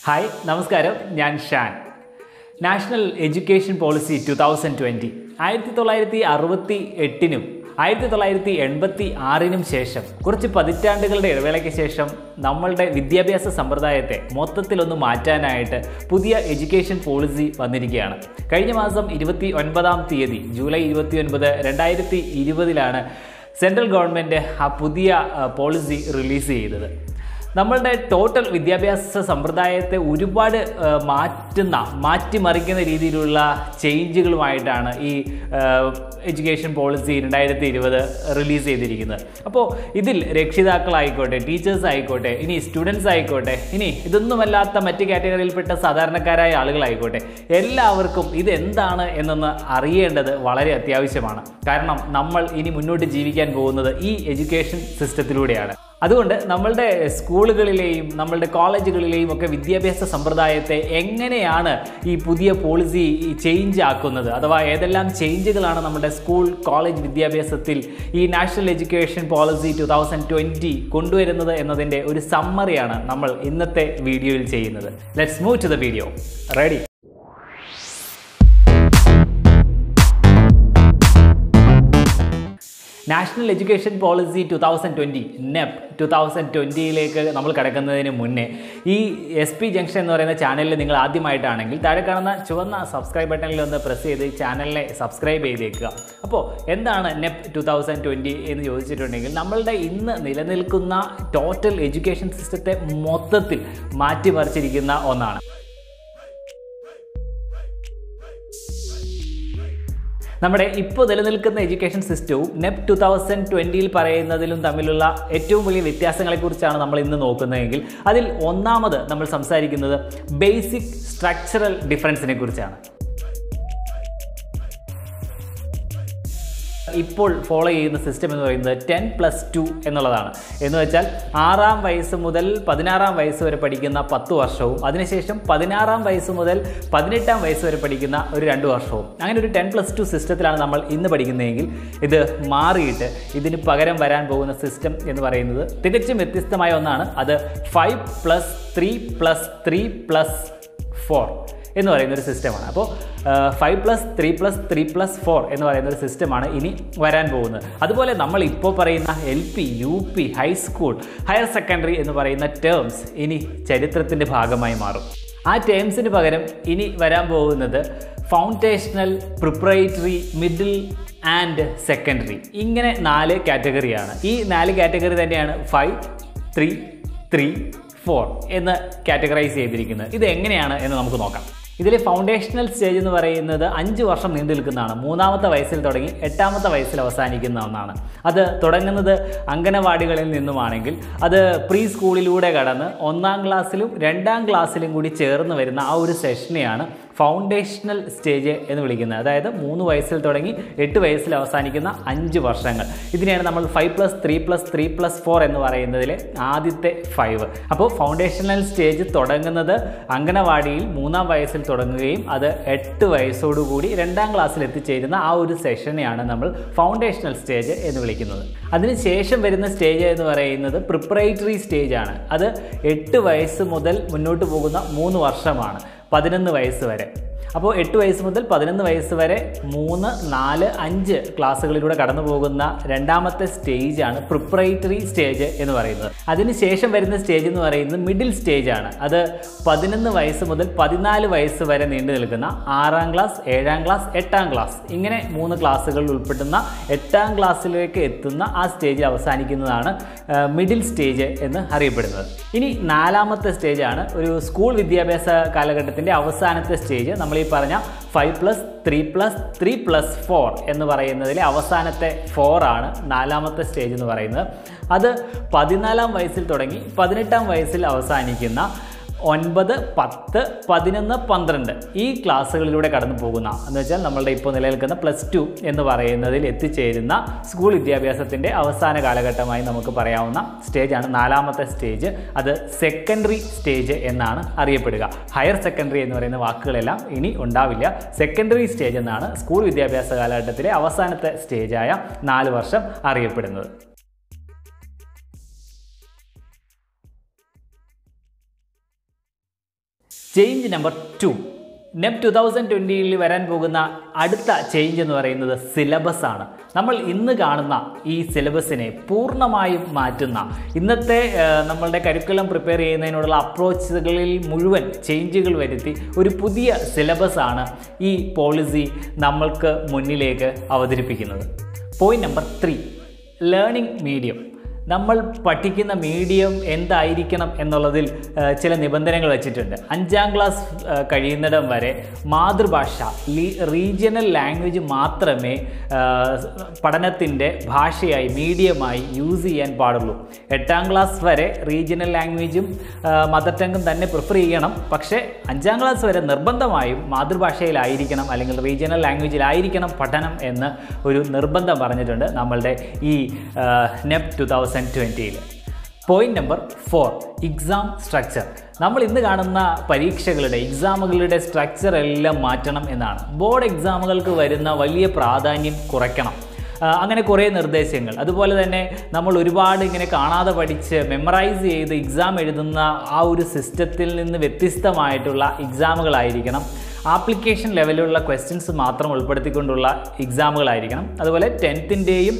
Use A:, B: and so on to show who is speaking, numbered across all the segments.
A: hi നമസ്കാരം ഞാൻ Shan national education policy two thousand twenty ആയിരത്തി തൊള്ളായിരത്തി അറുപത്തി എട്ടിനും ആയിരത്തി തൊള്ളായിരത്തി എൺപത്തി ആറിനും ശേഷം കുറച്ച് പതിറ്റാണ്ടുകളുടെ ഇടവേളയ്ക്ക് ശേഷം നമ്മളുടെ വിദ്യാഭ്യാസ സമ്പ്രദായത്തെ മൊത്തത്തിലൊന്ന് മാറ്റാനായിട്ട് പുതിയ എഡ്യൂക്കേഷൻ പോളിസി വന്നിരിക്കുകയാണ് കഴിഞ്ഞ മാസം ഇരുപത്തി ഒൻപതാം തീയതി ജൂലൈ ഇരുപത്തി ഒൻപത് രണ്ടായിരത്തി ഇരുപതിലാണ് സെൻട്രൽ ഗവൺമെൻറ് ആ പുതിയ ആ, പോളിസി റിലീസ് ചെയ്തത് നമ്മളുടെ ടോട്ടൽ വിദ്യാഭ്യാസ സമ്പ്രദായത്തെ ഒരുപാട് ആ, മാറ്റുന്ന മാറ്റിമറിക്കുന്ന രീതിയിലുള്ള ചേഞ്ചുകളുമായിട്ടാണ് ഈ എഡ്യൂക്കേഷൻ പോളിസി രണ്ടായിരത്തി ഇരുപത് റിലീസ് ചെയ്തിരിക്കുന്നത് അപ്പോൾ ഇതിൽ രക്ഷിതാക്കളായിക്കോട്ടെ ടീച്ചേഴ്സ് ആയിക്കോട്ടെ ഇനി സ്റ്റുഡൻസ് ആയിക്കോട്ടെ ഇനി ഇതൊന്നുമല്ലാത്ത മറ്റ് കാറ്റഗറിയിൽപ്പെട്ട സാധാരണക്കാരായ ആളുകളായിക്കോട്ടെ എല്ലാവർക്കും ഇതെന്താണ് എന്നൊന്ന് അറിയേണ്ടത് വളരെ അത്യാവശ്യമാണ് കാരണം നമ്മൾ ഇനി മുന്നോട്ട് ജീവിക്കാൻ പോകുന്നത് ഈ എഡ്യൂക്കേഷൻ സിസ്റ്റത്തിലൂടെയാണ് അതുകൊണ്ട് നമ്മളുടെ സ്കൂളുകളിലെയും നമ്മളുടെ കോളേജുകളിലെയും ഒക്കെ വിദ്യാഭ്യാസ സമ്പ്രദായത്തെ എങ്ങനെയാണ് ഈ പുതിയ പോളിസി ചേഞ്ച് ആക്കുന്നത് അഥവാ ഏതെല്ലാം ചേഞ്ചുകളാണ് നമ്മുടെ സ്കൂൾ കോളേജ് വിദ്യാഭ്യാസത്തിൽ ഈ national education policy two thousand twenty കൊണ്ടുവരുന്നത് എന്നതിൻ്റെ ഒരു സമ്മറിയാണ് നമ്മൾ ഇന്നത്തെ വീഡിയോയിൽ ചെയ്യുന്നത് let's move to the video ready national education policy two thousand twenty NEP two thousand ട്വൻറ്റിയിലേക്ക് നമ്മൾ കിടക്കുന്നതിന് മുന്നേ ഈ എസ് പി ജംഗ്ഷൻ എന്ന് പറയുന്ന ചാനലിൽ നിങ്ങൾ ആദ്യമായിട്ടാണെങ്കിൽ താഴെ കാണുന്ന ചുവന്ന സബ്സ്ക്രൈബ് ബട്ടണിൽ ഒന്ന് പ്രസ് ചെയ്ത് ഈ ചാനലിനെ സബ്സ്ക്രൈബ് ചെയ്തേക്കുക അപ്പോൾ എന്താണ് നെപ് ടു തൗസൻഡ് ട്വൻറ്റി എന്ന് ചോദിച്ചിട്ടുണ്ടെങ്കിൽ നമ്മളുടെ ഇന്ന് നിലനിൽക്കുന്ന ടോട്ടൽ എഡ്യൂക്കേഷൻ സിസ്റ്റത്തെ മൊത്തത്തിൽ മാറ്റിമറിച്ചിരിക്കുന്ന ഒന്നാണ് നമ്മുടെ ഇപ്പോൾ നിലനിൽക്കുന്ന എഡ്യൂക്കേഷൻ സിസ്റ്റവും നെപ് ടു തൗസൻഡ് ട്വൻറ്റിയിൽ പറയുന്നതിലും തമ്മിലുള്ള ഏറ്റവും വലിയ വ്യത്യാസങ്ങളെക്കുറിച്ചാണ് നമ്മൾ ഇന്ന് നോക്കുന്നതെങ്കിൽ അതിൽ ഒന്നാമത് നമ്മൾ സംസാരിക്കുന്നത് ബേസിക് സ്ട്രക്ചറൽ ഡിഫറൻസിനെ കുറിച്ചാണ് ഇപ്പോൾ ഫോളോ ചെയ്യുന്ന സിസ്റ്റം എന്ന് പറയുന്നത് ടെൻ പ്ലസ് ടു എന്നുള്ളതാണ് എന്ന് വെച്ചാൽ ആറാം വയസ്സ് മുതൽ പതിനാറാം വയസ്സ് വരെ പഠിക്കുന്ന പത്ത് വർഷവും അതിനുശേഷം പതിനാറാം വയസ്സ് മുതൽ പതിനെട്ടാം വയസ്സ് വരെ പഠിക്കുന്ന ഒരു രണ്ട് വർഷവും അങ്ങനെ ഒരു ടെൻ പ്ലസ് ടു സിസ്റ്റത്തിലാണ് നമ്മൾ ഇന്ന് പഠിക്കുന്നതെങ്കിൽ ഇത് മാറിയിട്ട് ഇതിന് പകരം വരാൻ പോകുന്ന സിസ്റ്റം എന്ന് പറയുന്നത് തികച്ചും വ്യത്യസ്തമായ ഒന്നാണ് അത് five plus three plus three plus four എന്ന് പറയുന്ന ഒരു സിസ്റ്റമാണ് അപ്പോൾ five plus three plus three plus four എന്ന് പറയുന്ന ഒരു സിസ്റ്റമാണ് ഇനി വരാൻ പോകുന്നത് അതുപോലെ നമ്മൾ ഇപ്പോൾ പറയുന്ന L P U P high school higher secondary എന്ന് പറയുന്ന ടേംസ് ഇനി ചരിത്രത്തിൻ്റെ ഭാഗമായി മാറും ആ ടേംസിന് പകരം ഇനി വരാൻ പോകുന്നത് foundational preparatory middle and secondary ഇങ്ങനെ നാല് കാറ്റഗറിയാണ് ഈ നാല് കാറ്റഗറി തന്നെയാണ് ഫൈവ് ത്രീ ത്രീ ഫോർ എന്ന് കാറ്റഗറൈസ് ചെയ്തിരിക്കുന്നത് ഇത് എങ്ങനെയാണ് എന്ന് നമുക്ക് നോക്കാം ഇതിലെ ഫൗണ്ടേഷണൽ സ്റ്റേജ് എന്ന് പറയുന്നത് അഞ്ച് വർഷം നീണ്ടു നിൽക്കുന്നതാണ് മൂന്നാമത്തെ വയസ്സിൽ തുടങ്ങി എട്ടാമത്തെ വയസ്സിൽ അവസാനിക്കുന്ന ഒന്നാണ് അത് തുടങ്ങുന്നത് അംഗനവാടികളിൽ നിന്നുമാണെങ്കിൽ അത് പ്രീ സ്കൂളിലൂടെ കടന്ന് ഒന്നാം ക്ലാസ്സിലും രണ്ടാം ക്ലാസ്സിലും കൂടി ചേർന്ന് വരുന്ന ആ ഒരു സെഷനെയാണ് ഫൗണ്ടേഷണൽ സ്റ്റേജ് എന്ന് വിളിക്കുന്നത് അതായത് മൂന്ന് വയസ്സിൽ തുടങ്ങി എട്ട് വയസ്സിൽ അവസാനിക്കുന്ന അഞ്ച് വർഷങ്ങൾ ഇതിനെയാണ് നമ്മൾ five plus three plus three plus four എന്ന് പറയുന്നതിലെ ആദ്യത്തെ ഫൈവ് അപ്പോൾ ഫൗണ്ടേഷണൽ സ്റ്റേജ് തുടങ്ങുന്നത് അംഗനവാടിയിൽ മൂന്നാം വയസ്സിൽ തുടങ്ങുകയും അത് എട്ട് വയസ്സോടുകൂടി രണ്ടാം ക്ലാസ്സിൽ എത്തിച്ചേരുന്ന ആ ഒരു സെഷനെയാണ് നമ്മൾ ഫൗണ്ടേഷണൽ സ്റ്റേജ് എന്ന് വിളിക്കുന്നത് അതിനുശേഷം വരുന്ന സ്റ്റേജ് എന്ന് പറയുന്നത് പ്രിപ്പറേറ്ററി സ്റ്റേജ് ആണ് അത് എട്ട് വയസ്സ് മുതൽ മുന്നോട്ട് പോകുന്ന മൂന്ന് വർഷമാണ് പതിനൊന്ന് വയസ്സ് വരെ അപ്പോൾ എട്ട് വയസ്സ് മുതൽ പതിനൊന്ന് വയസ്സ് വരെ മൂന്ന് നാല് അഞ്ച് ക്ലാസ്സുകളിലൂടെ കടന്നു പോകുന്ന രണ്ടാമത്തെ സ്റ്റേജാണ് പ്രിപ്പറേറ്ററി സ്റ്റേജ് എന്ന് പറയുന്നത് അതിനുശേഷം വരുന്ന സ്റ്റേജ് എന്ന് പറയുന്നത് മിഡിൽ സ്റ്റേജ് ആണ് അത് പതിനൊന്ന് വയസ്സ് മുതൽ പതിനാല് വയസ്സ് വരെ നീണ്ടു നിൽക്കുന്ന ആറാം ക്ലാസ് ഏഴാം ക്ലാസ് എട്ടാം ക്ലാസ് ഇങ്ങനെ മൂന്ന് ക്ലാസ്സുകളിൽ ഉൾപ്പെടുന്ന എട്ടാം ക്ലാസ്സിലേക്ക് എത്തുന്ന ആ സ്റ്റേജിൽ അവസാനിക്കുന്നതാണ് മിഡിൽ സ്റ്റേജ് എന്ന് അറിയപ്പെടുന്നത് ഇനി നാലാമത്തെ സ്റ്റേജാണ് ഒരു സ്കൂൾ വിദ്യാഭ്യാസ കാലഘട്ടത്തിൻ്റെ അവസാനത്തെ സ്റ്റേജ് നമ്മൾ ഈ പറഞ്ഞ five plus three plus three plus four എന്ന് പറയുന്നതിലെ അവസാനത്തെ ഫോർ ആണ് നാലാമത്തെ സ്റ്റേജ് എന്ന് പറയുന്നത് അത് പതിനാലാം വയസ്സിൽ തുടങ്ങി പതിനെട്ടാം വയസ്സിൽ അവസാനിക്കുന്ന ഒൻപത് പത്ത് പതിനൊന്ന് പന്ത്രണ്ട് ഈ ക്ലാസ്സുകളിലൂടെ കടന്നു പോകുന്ന എന്ന് വെച്ചാൽ നമ്മളുടെ ഇപ്പോൾ നിലനിൽക്കുന്ന പ്ലസ് ടു എന്ന് പറയുന്നതിൽ എത്തിച്ചേരുന്ന സ്കൂൾ വിദ്യാഭ്യാസത്തിൻ്റെ അവസാന കാലഘട്ടമായി നമുക്ക് പറയാവുന്ന സ്റ്റേജാണ് നാലാമത്തെ സ്റ്റേജ് അത് സെക്കൻഡറി സ്റ്റേജ് എന്നാണ് അറിയപ്പെടുക ഹയർ സെക്കൻഡറി എന്ന് പറയുന്ന വാക്കുകളെല്ലാം ഇനി ഉണ്ടാവില്ല സെക്കൻഡറി സ്റ്റേജ് എന്നാണ് സ്കൂൾ വിദ്യാഭ്യാസ കാലഘട്ടത്തിലെ അവസാനത്തെ സ്റ്റേജായ നാല് വർഷം അറിയപ്പെടുന്നത് change number two NEP two thousand ട്വൻറ്റിയിൽ വരാൻ പോകുന്ന അടുത്ത ചേഞ്ച് എന്ന് പറയുന്നത് സിലബസ് ആണ് നമ്മൾ ഇന്ന് കാണുന്ന ഈ സിലബസിനെ പൂർണ്ണമായും മാറ്റുന്ന ഇന്നത്തെ ആ, നമ്മളുടെ കരിക്കുലം പ്രിപ്പയർ ചെയ്യുന്നതിനോടുള്ള അപ്രോച്ചുകളിൽ മുഴുവൻ ചേഞ്ചുകൾ വരുത്തി ഒരു പുതിയ സിലബസ് ആണ് ഈ പോളിസി നമ്മൾക്ക് മുന്നിലേക്ക് അവതരിപ്പിക്കുന്നത് point number three learning medium നമ്മൾ പഠിക്കുന്ന മീഡിയം എന്തായിരിക്കണം എന്നുള്ളതിൽ ആ, ചില നിബന്ധനകൾ വെച്ചിട്ടുണ്ട് അഞ്ചാം ക്ലാസ് ആ, കഴിയുന്നിടം വരെ മാതൃഭാഷ റീജിയണൽ ലാംഗ്വേജ് മാത്രമേ പഠനത്തിൻ്റെ ഭാഷയായി മീഡിയമായി യൂസ് ചെയ്യാൻ പാടുള്ളൂ എട്ടാം ക്ലാസ് വരെ റീജിയണൽ ലാംഗ്വേജും മദർ ടങ്ങും തന്നെ പ്രിഫർ ചെയ്യണം പക്ഷേ അഞ്ചാം ക്ലാസ് വരെ നിർബന്ധമായും മാതൃഭാഷയിലായിരിക്കണം അല്ലെങ്കിൽ റീജിയണൽ ലാംഗ്വേജിലായിരിക്കണം പഠനം എന്ന് ഒരു നിർബന്ധം പറഞ്ഞിട്ടുണ്ട് നമ്മളുടെ ഈ നെപ് ടു തൗസൻഡ് ട്വൻറ്റിയിൽ point number four exam structure നമ്മൾ ഇന്ന് കാണുന്ന പരീക്ഷകളുടെ എക്സാമുകളുടെ സ്ട്രക്ചർ എല്ലാം മാറ്റണം എന്നാണ് ബോർഡ് എക്സാമുകൾക്ക് വരുന്ന വലിയ പ്രാധാന്യം കുറയ്ക്കണം ആ, അങ്ങനെ കുറേ നിർദ്ദേശങ്ങൾ അതുപോലെ തന്നെ നമ്മൾ ഒരുപാട് ഇങ്ങനെ കാണാതെ പഠിച്ച് മെമ്മറൈസ് ചെയ്ത് എക്സാം എഴുതുന്ന ആ ഒരു സിസ്റ്റത്തിൽ നിന്ന് വ്യത്യസ്തമായിട്ടുള്ള എക്സാമുകളായിരിക്കണം ആപ്ലിക്കേഷൻ ലെവലിലുള്ള ക്വസ്റ്റ്യൻസ് മാത്രം ഉൾപ്പെടുത്തിക്കൊണ്ടുള്ള എക്സാമുകളായിരിക്കണം അതുപോലെ ടെൻത്തിൻ്റെയും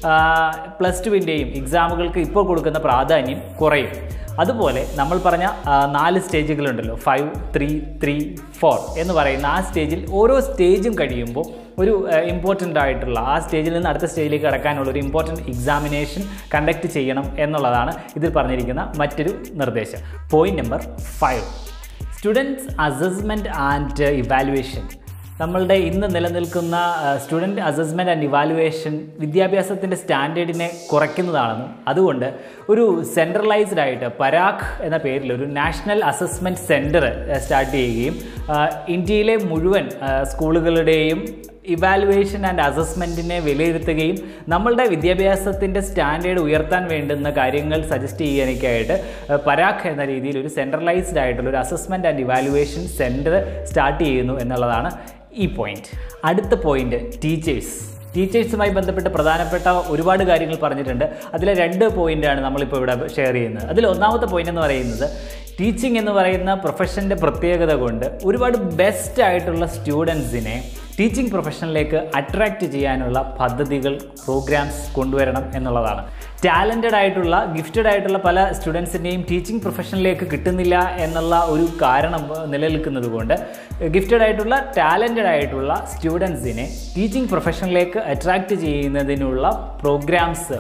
A: പ്ലസ് ടുവിൻ്റെയും എക്സാമുകൾക്ക് ഇപ്പോൾ കൊടുക്കുന്ന പ്രാധാന്യം കുറയും അതുപോലെ നമ്മൾ പറഞ്ഞ ആ, നാല് സ്റ്റേജുകളുണ്ടല്ലോ ഫൈവ് ത്രീ ത്രീ ഫോർ എന്ന് പറയുന്ന ആ സ്റ്റേജിൽ ഓരോ സ്റ്റേജും കഴിയുമ്പോൾ ഒരു ഇമ്പോർട്ടൻ്റ് ആയിട്ടുള്ള ആ സ്റ്റേജിൽ നിന്ന് അടുത്ത സ്റ്റേജിലേക്ക് കടക്കാനുള്ള ഒരു ഇമ്പോർട്ടൻറ്റ് എക്സാമിനേഷൻ കണ്ടക്ട് ചെയ്യണം എന്നുള്ളതാണ് ഇതിൽ പറഞ്ഞിരിക്കുന്ന മറ്റൊരു നിർദ്ദേശം point number five students assessment and evaluation നമ്മളുടെ ഇന്ന് നിലനിൽക്കുന്ന സ്റ്റുഡൻറ്റ് അസസ്മെൻറ്റ് ആൻഡ് ഇവാലുവേഷൻ വിദ്യാഭ്യാസത്തിൻ്റെ സ്റ്റാൻഡേർഡിനെ കുറയ്ക്കുന്നതാണെന്നും അതുകൊണ്ട് ഒരു സെൻട്രലൈസ്ഡ് ആയിട്ട് പരാഗ് എന്ന പേരിൽ ഒരു നാഷണൽ അസസ്മെൻറ്റ് സെൻറ്റർ സ്റ്റാർട്ട് ചെയ്യുകയും ആ, ഇന്ത്യയിലെ മുഴുവൻ ആ, സ്കൂളുകളുടെയും ഇവാലുവേഷൻ ആൻഡ് അസസ്മെൻറ്റിനെ വിലയിരുത്തുകയും നമ്മളുടെ വിദ്യാഭ്യാസത്തിൻ്റെ സ്റ്റാൻഡേർഡ് ഉയർത്താൻ വേണ്ടുന്ന കാര്യങ്ങൾ സജസ്റ്റ് ചെയ്യാനൊക്കെയായിട്ട് ഏഹ്, പരാഗ് എന്ന രീതിയിൽ ഒരു സെൻട്രലൈസ്ഡ് ആയിട്ടുള്ള ഒരു assessment and evaluation centre start ചെയ്യുന്നു എന്നുള്ളതാണ് ഈ പോയിന്റ് അടുത്ത പോയിന്റ് ടീച്ചേഴ്സ് ടീച്ചേഴ്സുമായി ബന്ധപ്പെട്ട് പ്രധാനപ്പെട്ട ഒരുപാട് കാര്യങ്ങൾ പറഞ്ഞിട്ടുണ്ട് അതിലെ രണ്ട് പോയിന്റാണ് നമ്മളിപ്പോൾ ഇവിടെ ഷെയർ ചെയ്യുന്നത് അതിൽ ഒന്നാമത്തെ പോയിന്റ് എന്ന് പറയുന്നത് ടീച്ചിങ് എന്ന് പറയുന്ന പ്രൊഫഷൻ്റെ പ്രത്യേകത കൊണ്ട് ഒരുപാട് ബെസ്റ്റ് ആയിട്ടുള്ള സ്റ്റുഡൻസിനെ ടീച്ചിങ് പ്രൊഫഷനിലേക്ക് അട്രാക്റ്റ് ചെയ്യാനുള്ള പദ്ധതികൾ പ്രോഗ്രാംസ് കൊണ്ടുവരണം എന്നുള്ളതാണ് ടാലൻറ്റഡ് ആയിട്ടുള്ള ഗിഫ്റ്റഡ് ആയിട്ടുള്ള പല സ്റ്റുഡൻസിൻ്റെയും ടീച്ചിങ് പ്രൊഫഷനിലേക്ക് കിട്ടുന്നില്ല എന്നുള്ള ഒരു കാരണം നിലനിൽക്കുന്നത് കൊണ്ട് ഗിഫ്റ്റഡ് ആയിട്ടുള്ള ടാലൻറ്റഡ് ആയിട്ടുള്ള സ്റ്റുഡൻസിനെ ടീച്ചിങ് പ്രൊഫഷനിലേക്ക് അട്രാക്റ്റ് ചെയ്യുന്നതിനുള്ള പ്രോഗ്രാംസ്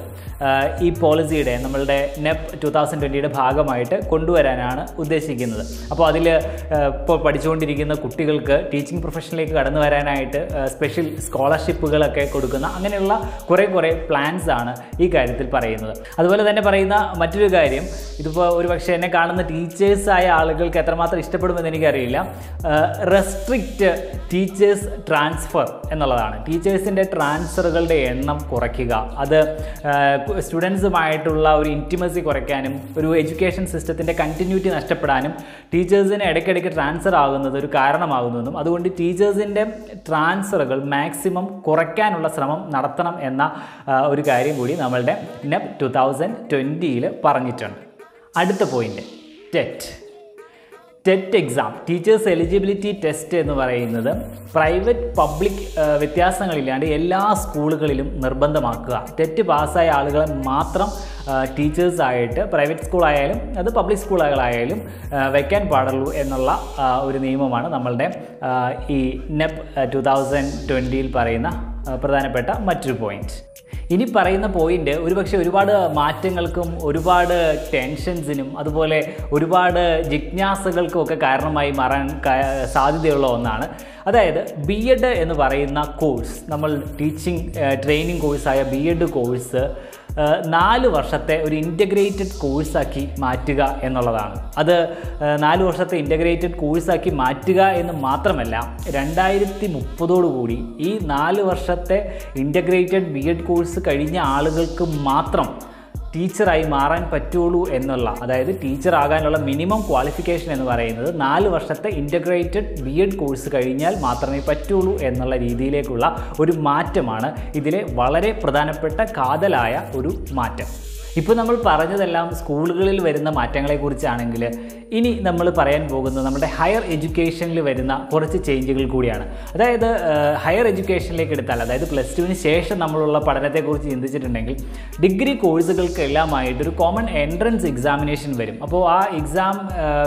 A: ഈ പോളിസിയുടെ നമ്മളുടെ നെപ് ടു തൗസൻഡ് ട്വൻറ്റിയുടെ ഭാഗമായിട്ട് കൊണ്ടുവരാനാണ് ഉദ്ദേശിക്കുന്നത് അപ്പോൾ അതിൽ ഇപ്പോൾ പഠിച്ചുകൊണ്ടിരിക്കുന്ന കുട്ടികൾക്ക് ടീച്ചിങ് പ്രൊഫഷനിലേക്ക് കടന്നു വരാനായിട്ട് സ്പെഷ്യൽ സ്കോളർഷിപ്പുകളൊക്കെ കൊടുക്കുന്ന അങ്ങനെയുള്ള കുറേ കുറേ പ്ലാൻസ് ആണ് ഈ കാര്യത്തിൽ പറയുന്നത് അതുപോലെ തന്നെ പറയുന്ന മറ്റൊരു കാര്യം ഇതിപ്പോൾ ഒരു പക്ഷേ എന്നെ കാണുന്ന ടീച്ചേഴ്സായ ആളുകൾക്ക് എത്രമാത്രം ഇഷ്ടപ്പെടുമെന്ന് എനിക്കറിയില്ല റെസ്ട്രിക്റ്റ് ടീച്ചേഴ്സ് ട്രാൻസ്ഫർ എന്നുള്ളതാണ് ടീച്ചേഴ്സിൻ്റെ ട്രാൻസ്ഫറുകളുടെ എണ്ണം കുറയ്ക്കുക അത് സ്റ്റുഡൻസുമായിട്ടുള്ള ഒരു ഇൻറ്റിമസി കുറയ്ക്കാനും ഒരു എഡ്യൂക്കേഷൻ സിസ്റ്റത്തിൻ്റെ കണ്ടിന്യൂറ്റി നഷ്ടപ്പെടാനും ടീച്ചേഴ്സിന് ഇടയ്ക്കിടയ്ക്ക് ട്രാൻസ്ഫർ ആകുന്നത് ഒരു കാരണമാകുന്നതെന്നും അതുകൊണ്ട് ടീച്ചേഴ്സിൻ്റെ ട്രാൻസ്ഫറുകൾ മാക്സിമം കുറയ്ക്കാനുള്ള ശ്രമം നടത്തണം എന്ന ആ, ഒരു കാര്യം കൂടി നമ്മളുടെ നെപ് ടു തൗസൻഡ് ട്വൻറ്റിയിൽ പറഞ്ഞിട്ടുണ്ട് അടുത്ത point TET TET exam teachers eligibility test എന്ന് പറയുന്നത് പ്രൈവറ്റ് പബ്ലിക് വ്യത്യാസങ്ങളില്ലാണ്ട് എല്ലാ സ്കൂളുകളിലും നിർബന്ധമാക്കുക ടെറ്റ് പാസ്സായ ആളുകളെ മാത്രം ടീച്ചേഴ്സായിട്ട് പ്രൈവറ്റ് സ്കൂളായാലും അത് പബ്ലിക് സ്കൂളുകളായാലും ആ, വയ്ക്കാൻ പാടുള്ളൂ എന്നുള്ള ആ, ഒരു നിയമമാണ് നമ്മളുടെ ആ, ഈ നെപ് ടു തൗസൻഡ് ട്വൻറ്റിയിൽ പറയുന്ന ആ, പ്രധാനപ്പെട്ട മറ്റൊരു പോയിന്റ് ഇനി പറയുന്ന പോയിന്റ് ഒരുപക്ഷെ ഒരുപാട് മാറ്റങ്ങൾക്കും ഒരുപാട് ടെൻഷൻസിനും അതുപോലെ ഒരുപാട് ജിജ്ഞാസകൾക്കും ഒക്കെ കാരണമായി മാറാൻ ക- സാധ്യതയുള്ള ഒന്നാണ് അതായത് ബി എഡ് എന്ന് പറയുന്ന കോഴ്സ് നമ്മൾ ടീച്ചിങ് ട്രെയിനിങ് കോഴ്സായ ബി എഡ് കോഴ്സ് ഏഹ് നാല് വർഷത്തെ ഒരു ഇൻ്റഗ്രേറ്റഡ് കോഴ്സാക്കി മാറ്റുക എന്നുള്ളതാണ് അത് ഏഹ് നാല് വർഷത്തെ ഇൻ്റഗ്രേറ്റഡ് കോഴ്സാക്കി മാറ്റുക എന്ന് മാത്രമല്ല രണ്ടായിരത്തി മുപ്പതോടുകൂടി ഈ നാല് വർഷത്തെ ഇൻ്റഗ്രേറ്റഡ് ബി എഡ് കോഴ്സ് കഴിഞ്ഞ ആളുകൾക്ക് മാത്രം ടീച്ചറായി മാറാൻ പറ്റുള്ളൂ എന്നുള്ള അതായത് ടീച്ചർ ആകാനുള്ള മിനിമം ക്വാളിഫിക്കേഷൻ എന്ന് പറയുന്നത് നാല് വർഷത്തെ ഇൻ്റഗ്രേറ്റഡ് ബി എഡ് കോഴ്സ് കഴിഞ്ഞാൽ മാത്രമേ പറ്റുള്ളൂ എന്നുള്ള രീതിയിലേക്കുള്ള ഒരു മാറ്റമാണ് ഇതിലെ വളരെ പ്രധാനപ്പെട്ട കാതലായ ഒരു മാറ്റം ഇപ്പോൾ നമ്മൾ പറഞ്ഞതെല്ലാം സ്കൂളുകളിൽ വരുന്ന മാറ്റങ്ങളെക്കുറിച്ചാണെങ്കിൽ ഇനി നമ്മൾ പറയാൻ പോകുന്നത് നമ്മുടെ ഹയർ എഡ്യൂക്കേഷനിൽ വരുന്ന കുറച്ച് ചേഞ്ചുകൾ കൂടിയാണ് അതായത് ഹയർ എഡ്യൂക്കേഷനിലേക്ക് എടുത്താൽ അതായത് പ്ലസ് ടുവിന് ശേഷം നമ്മളുള്ള പഠനത്തെക്കുറിച്ച് ചിന്തിച്ചിട്ടുണ്ടെങ്കിൽ ഡിഗ്രി കോഴ്സുകൾക്കെല്ലാമായിട്ട് ഒരു കോമൺ എൻട്രൻസ് എക്സാമിനേഷൻ വരും അപ്പോൾ ആ എക്സാം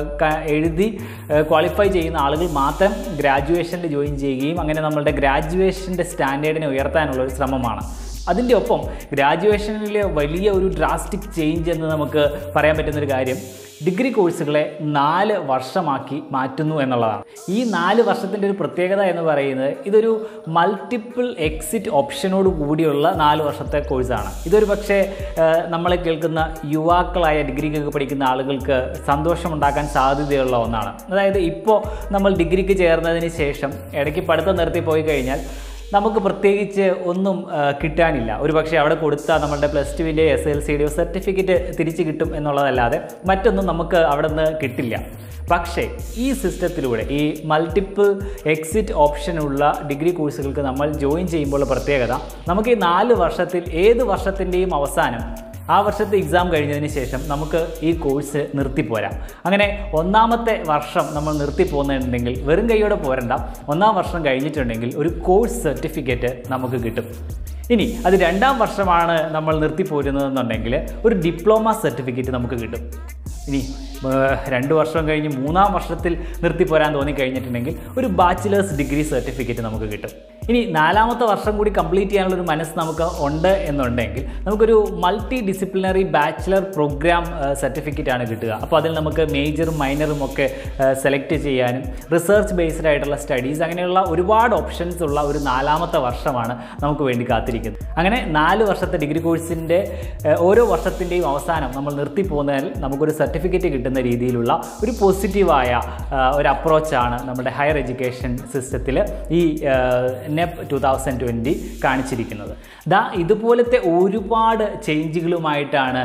A: എഴുതി ക്വാളിഫൈ ചെയ്യുന്ന ആളുകൾ മാത്രം ഗ്രാജുവേഷനിൽ ജോയിൻ ചെയ്യുകയും അങ്ങനെ നമ്മളുടെ ഗ്രാജുവേഷൻ്റെ സ്റ്റാൻഡേർഡിനെ ഉയർത്താനുള്ള ഒരു ശ്രമമാണ് അതിൻ്റെ ഒപ്പം ഗ്രാജുവേഷനിൽ വലിയ ഒരു ഡ്രാസ്റ്റിക് ചേഞ്ച് എന്ന് നമുക്ക് പറയാൻ പറ്റുന്നൊരു കാര്യം ഡിഗ്രി കോഴ്സുകളെ നാല് വർഷമാക്കി മാറ്റുന്നു എന്നുള്ളതാണ് ഈ നാല് വർഷത്തിൻ്റെ ഒരു പ്രത്യേകത എന്ന് പറയുന്നത് ഇതൊരു മൾട്ടിപ്പിൾ എക്സിറ്റ് ഓപ്ഷനോട് കൂടിയുള്ള നാല് വർഷത്തെ കോഴ്സാണ് ഇതൊരു പക്ഷേ ഏഹ്, നമ്മളെ കേൾക്കുന്ന യുവാക്കളായ ഡിഗ്രിക്കൊക്കെ പഠിക്കുന്ന ആളുകൾക്ക് സന്തോഷമുണ്ടാക്കാൻ സാധ്യതയുള്ള ഒന്നാണ് അതായത് ഇപ്പോൾ നമ്മൾ ഡിഗ്രിക്ക് ചേർന്നതിന് ശേഷം ഇടയ്ക്ക് പഠിത്തം നിർത്തി പോയി കഴിഞ്ഞാൽ നമുക്ക് പ്രത്യേകിച്ച് ഒന്നും ആ, കിട്ടാനില്ല ഒരു പക്ഷേ അവിടെ കൊടുത്താൽ നമ്മളുടെ പ്ലസ് ടുവിൻ്റെ എസ് എൽ സിയുടെയോ സർട്ടിഫിക്കറ്റ് തിരിച്ച് കിട്ടും എന്നുള്ളതല്ലാതെ മറ്റൊന്നും നമുക്ക് അവിടെ നിന്ന് കിട്ടില്ല പക്ഷേ ഈ സിസ്റ്റത്തിലൂടെ ഈ മൾട്ടിപ്പിൾ എക്സിറ്റ് ഓപ്ഷനുള്ള ഡിഗ്രി കോഴ്സുകൾക്ക് നമ്മൾ ജോയിൻ ചെയ്യുമ്പോൾ പ്രത്യേകത നമുക്ക് ഈ നാല് വർഷത്തിൽ ഏത് വർഷത്തിൻ്റെയും അവസാനം ആ വർഷത്തെ എക്സാം കഴിഞ്ഞതിന് ശേഷം നമുക്ക് ഈ കോഴ്സ് നിർത്തിപ്പോരാം അങ്ങനെ ഒന്നാമത്തെ വർഷം നമ്മൾ നിർത്തിപ്പോകുന്നുണ്ടെങ്കിൽ വെറും കൈയോടെ പോരണ്ട ഒന്നാം വർഷം കഴിഞ്ഞിട്ടുണ്ടെങ്കിൽ ഒരു കോഴ്സ് സർട്ടിഫിക്കറ്റ് നമുക്ക് കിട്ടും ഇനി അത് രണ്ടാം വർഷമാണ് നമ്മൾ നിർത്തിപ്പോരുന്നതെന്നുണ്ടെങ്കിൽ ഒരു ഡിപ്ലോമ സർട്ടിഫിക്കറ്റ് നമുക്ക് കിട്ടും ഇനി ഏർ, രണ്ട് വർഷം കഴിഞ്ഞ് മൂന്നാം വർഷത്തിൽ നിർത്തിപ്പോരാൻ തോന്നിക്കഴിഞ്ഞിട്ടുണ്ടെങ്കിൽ ഒരു ബാച്ചിലേഴ്സ് ഡിഗ്രി സർട്ടിഫിക്കറ്റ് നമുക്ക് കിട്ടും ഇനി നാലാമത്തെ വർഷം കൂടി കംപ്ലീറ്റ് ചെയ്യാനുള്ള ഒരു മനസ്സ് നമുക്ക് ഉണ്ട് എന്നുണ്ടെങ്കിൽ നമുക്കൊരു multidisciplinary bachelor programme certificate ആണ് കിട്ടുക അപ്പോൾ അതിൽ നമുക്ക് മേജറും മൈനറും ഒക്കെ സെലക്ട് ചെയ്യാനും റിസർച്ച് ബേസ്ഡ് ആയിട്ടുള്ള സ്റ്റഡീസ് അങ്ങനെയുള്ള ഒരുപാട് ഓപ്ഷൻസ് ഉള്ള ഒരു നാലാമത്തെ വർഷമാണ് നമുക്ക് വേണ്ടി കാത്തിരിക്കുന്നത് അങ്ങനെ നാല് വർഷത്തെ ഡിഗ്രി കോഴ്സിൻ്റെ ഓരോ വർഷത്തിൻ്റെയും അവസാനം നമ്മൾ നിർത്തിപ്പോകുന്നതിൽ നമുക്കൊരു സർട്ടിഫിക്കറ്റ് കിട്ടുന്ന രീതിയിലുള്ള ഒരു പോസിറ്റീവായ ഒരു അപ്രോച്ചാണ് നമ്മുടെ ഹയർ എഡ്യൂക്കേഷൻ സിസ്റ്റത്തിൽ ഈ നെപ്പ് ടു തൗസൻഡ് ട്വൻറ്റി കാണിച്ചിരിക്കുന്നത് ദാ ഇതുപോലത്തെ ഒരുപാട് ചേഞ്ചുകളുമായിട്ടാണ്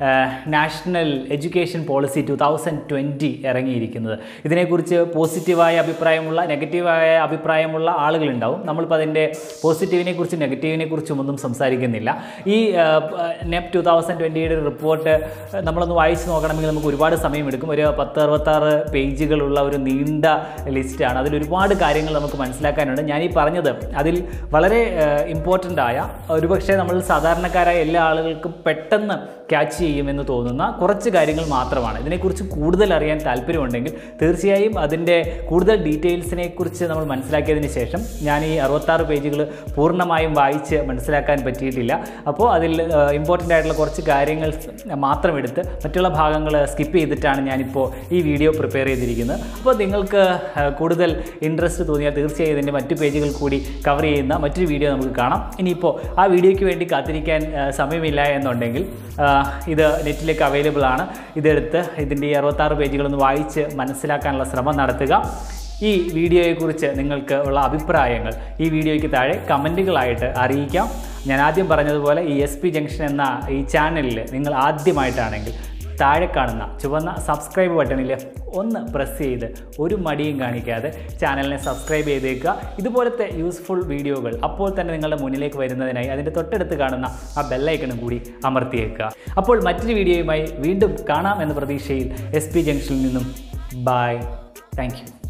A: national education policy two thousand twenty ഇറങ്ങിയിരിക്കുന്നത് ഇതിനെക്കുറിച്ച് പോസിറ്റീവായ അഭിപ്രായമുള്ള നെഗറ്റീവായ അഭിപ്രായമുള്ള ആളുകളുണ്ടാവും നമ്മളിപ്പോൾ അതിൻ്റെ പോസിറ്റീവിനെ കുറിച്ചും നെഗറ്റീവിനെ കുറിച്ചും ഒന്നും സംസാരിക്കുന്നില്ല ഈ നെപ്പ് ടു തൗസൻഡ് ട്വൻറ്റിയുടെ റിപ്പോർട്ട് നമ്മളൊന്ന് വായിച്ച് നോക്കണമെങ്കിൽ നമുക്ക് ഒരുപാട് സമയമെടുക്കും ഒരു പത്ത് അറുപത്താറ് പേജുകളുള്ള ഒരു നീണ്ട ലിസ്റ്റാണ് അതിൽ ഒരുപാട് കാര്യങ്ങൾ നമുക്ക് മനസ്സിലാക്കാനുണ്ട് ഞാൻ ഈ പറഞ്ഞത് അതിൽ വളരെ ഇമ്പോർട്ടൻ്റ് ആയ ഒരുപക്ഷെ നമ്മൾ സാധാരണക്കാരായ എല്ലാ ആളുകൾക്കും പെട്ടെന്ന് ക്യാച്ച് ചെയ്യുമെന്ന് തോന്നുന്ന കുറച്ച് കാര്യങ്ങൾ മാത്രമാണ് ഇതിനെക്കുറിച്ച് കൂടുതൽ അറിയാൻ താല്പര്യമുണ്ടെങ്കിൽ തീർച്ചയായും അതിൻ്റെ കൂടുതൽ ഡീറ്റെയിൽസിനെ കുറിച്ച് നമ്മൾ മനസ്സിലാക്കിയതിന് ശേഷം ഞാൻ ഈ അറുപത്താറ് പേജുകൾ പൂർണ്ണമായും വായിച്ച് മനസ്സിലാക്കാൻ പറ്റിയിട്ടില്ല അപ്പോൾ അതിൽ ഇമ്പോർട്ടൻ്റ് ആയിട്ടുള്ള കുറച്ച് കാര്യങ്ങൾ മാത്രം എടുത്ത് മറ്റുള്ള ഭാഗങ്ങൾ സ്കിപ്പ് ചെയ്തിട്ടാണ് ഞാനിപ്പോൾ ഈ വീഡിയോ പ്രിപ്പയർ ചെയ്തിരിക്കുന്നത് അപ്പോൾ നിങ്ങൾക്ക് ആ, കൂടുതൽ ഇൻട്രസ്റ്റ് തോന്നിയാൽ തീർച്ചയായും ഇതിൻ്റെ മറ്റു പേജുകൾ കൂടി കവർ ചെയ്യുന്ന മറ്റൊരു വീഡിയോ നമുക്ക് കാണാം ഇനിയിപ്പോൾ ആ വീഡിയോയ്ക്ക് വേണ്ടി കാത്തിരിക്കാൻ ആ, സമയമില്ല എന്നുണ്ടെങ്കിൽ ആ, ഇത് നെറ്റിലേക്ക് അവൈലബിൾ ആണ് ഇതെടുത്ത് ഇതിൻ്റെ ഈ അറുപത്താറ് പേജുകളൊന്ന് വായിച്ച് മനസ്സിലാക്കാനുള്ള ശ്രമം നടത്തുക ഈ വീഡിയോയെക്കുറിച്ച് നിങ്ങൾക്ക് ഉള്ള അഭിപ്രായങ്ങൾ ഈ വീഡിയോയ്ക്ക് താഴെ കമൻറ്റുകളായിട്ട് അറിയിക്കാം ഞാൻ ആദ്യം പറഞ്ഞതുപോലെ ഈ എസ് പി ജംഗ്ഷൻ എന്ന ഈ ചാനലിൽ നിങ്ങൾ ആദ്യമായിട്ടാണെങ്കിൽ താഴെ കാണുന്ന ചുവന്ന സബ്സ്ക്രൈബ് ബട്ടണിൽ ഒന്ന് പ്രസ് ചെയ്ത് ഒരു മടിയും കാണിക്കാതെ ചാനലിനെ സബ്സ്ക്രൈബ് ചെയ്തേക്കുക ഇതുപോലത്തെ യൂസ്ഫുൾ വീഡിയോകൾ അപ്പോൾ തന്നെ നിങ്ങളുടെ മുന്നിലേക്ക് വരുന്നതിനായി അതിൻ്റെ തൊട്ടടുത്ത് കാണുന്ന ആ ബെല്ലൈക്കണും കൂടി അമർത്തിയേക്കുക അപ്പോൾ മറ്റൊരു വീഡിയോയുമായി വീണ്ടും കാണാം എന്ന പ്രതീക്ഷയിൽ എസ് പി ജംഗ്ഷനിൽ നിന്നും ബൈ താങ്ക് യു